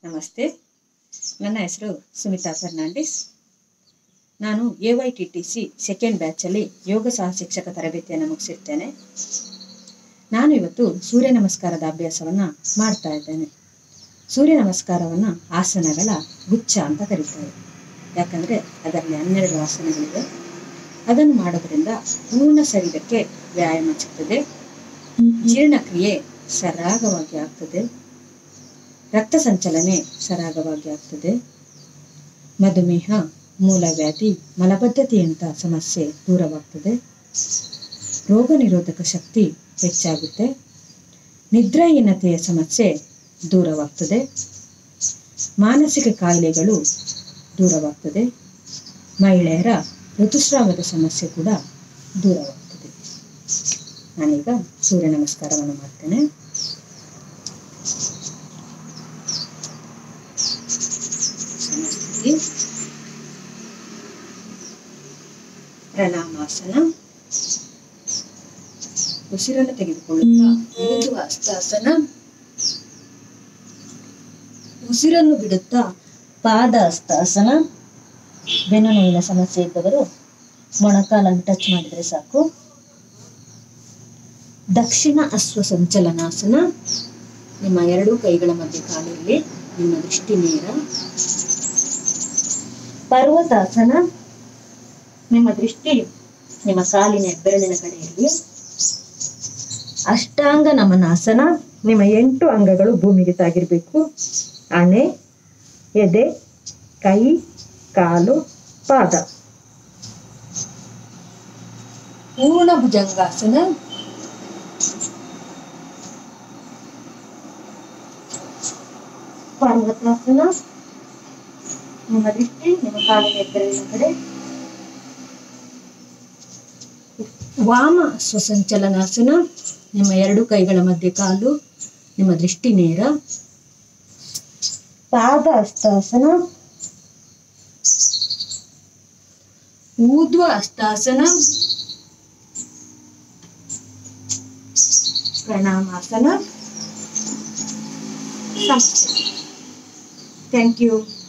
ನಮಸ್ತೆ ನನ್ನ ಹೆಸರು ಸುಮಿತಾ ಫರ್ನಾಂಡಿಸ್ ನಾನು A Y T T C second ಬ್ಯಾಚಲ್ಲಿ ಯೋಗ ಸಹ ಶಿಕ್ಷಕ ತರಬೇತಿಯನ್ನು ಮುಗಿಸಿರ್ತೇನೆ ನಾನು ಇವತ್ತು ಸೂರ್ಯ ನಮಸ್ಕಾರದ ಅಭ್ಯಾಸವನ್ನು ಮಾಡ್ತಾ ಇದ್ದೇನೆ ಸೂರ್ಯ ನಮಸ್ಕಾರವನ್ನು ಆಸನಗಳ ಗುಚ್ಛ ಅಂತ ಕರೀತಾರೆ ಯಾಕಂದರೆ ಅದರಲ್ಲಿ ಹನ್ನೆರಡು ಆಸನಗಳಿವೆ ಅದನ್ನು ಮಾಡೋದ್ರಿಂದ ಪೂರ್ಣ ಶರೀರಕ್ಕೆ ವ್ಯಾಯಾಮ ಸಿಗ್ತದೆ ಜೀರ್ಣಕ್ರಿಯೆ ಸರಾಗವಾಗಿ ಆಗ್ತದೆ ರಕ್ತ ಸಂಚಲನೆ ಸರಾಗವಾಗಿ ಆಗ್ತದೆ ಮಧುಮೇಹ ಮೂಲವ್ಯಾಧಿ ಮಲಬದ್ಧತೆಯಂಥ ಸಮಸ್ಯೆ ದೂರವಾಗ್ತದೆ ರೋಗ ನಿರೋಧಕ ಶಕ್ತಿ ಹೆಚ್ಚಾಗುತ್ತೆ ನಿದ್ರಾಹೀನತೆಯ ಸಮಸ್ಯೆ ದೂರವಾಗ್ತದೆ ಮಾನಸಿಕ ಕಾಯಿಲೆಗಳು ದೂರವಾಗ್ತದೆ ಮಹಿಳೆಯರ ಋತುಸ್ರಾವದ ಸಮಸ್ಯೆ ಕೂಡ ದೂರವಾಗ್ತದೆ ನಾನೀಗ ಸೂರ್ಯ ನಮಸ್ಕಾರವನ್ನು ಮಾಡ್ತೇನೆ ಸಮಸ್ಥಿತಿ ಪ್ರಣಾಮಾಸನ ಉಸಿರನ್ನು ತೆಗೆದುಕೊಳ್ಳುತ್ತಾ ಓದುವ ಹಸ್ತಾಸನ ಉಸಿರನ್ನು ಬಿಡುತ್ತಾ ಪಾದ ಹಸ್ತಾಸನ ಬೆನ್ನು ನೋವಿನ ಸಮಸ್ಯೆ ಇದ್ದವರು ಮೊಣಕಾಲನ್ನು ಟಚ್ ಮಾಡಿದರೆ ಸಾಕು ದಕ್ಷಿಣ ಅಶ್ವ ಸಂಚಲನಾಸನ ನಿಮ್ಮ ಎರಡೂ ಕೈಗಳ ಮಧ್ಯೆ ಕಾಲಿರಲಿ ನಿಮ್ಮ ದೃಷ್ಟಿ ನೇರ ಪರ್ವತಾಸನ ನಿಮ್ಮ ದೃಷ್ಟಿ ನಿಮ್ಮ ಕಾಲಿನ ಹೆಬ್ಬೆರಳಿನ ಕಡೆ ಇರಲಿ ಅಷ್ಟಾಂಗ ನಮನಾಸನ ನಿಮ್ಮ ಎಂಟು ಅಂಗಗಳು ಭೂಮಿಗೆ ತಾಗಿರ್ಬೇಕು ಹಣೆ ಎದೆ ಕೈ ಕಾಲು ಪಾದ ಪೂರ್ಣ ಭುಜಂಗಾಸನ ಪರ್ವತಾಸನ ನಿಮ್ಮ ದೃಷ್ಟಿ ನಿಮ್ಮ ಕಾಲಿನ ಹೆಬ್ಬೆರಳಿನ ಕಡೆ ವಾಮ ಸ್ವಸಂಚಲನಾಸನ ನಿಮ್ಮ ಎರಡು ಕೈಗಳ ಮಧ್ಯೆ ಕಾಲು ನಿಮ್ಮ ದೃಷ್ಟಿ ನೇರ ಪಾದ ಹಸ್ತಾಸನ ಊರ್ಧ್ವ ಹಸ್ತಾಸನ ಪ್ರಣಾಮಾಸನ ಸಮಸ್ಯೆ ಥ್ಯಾಂಕ್ ಯು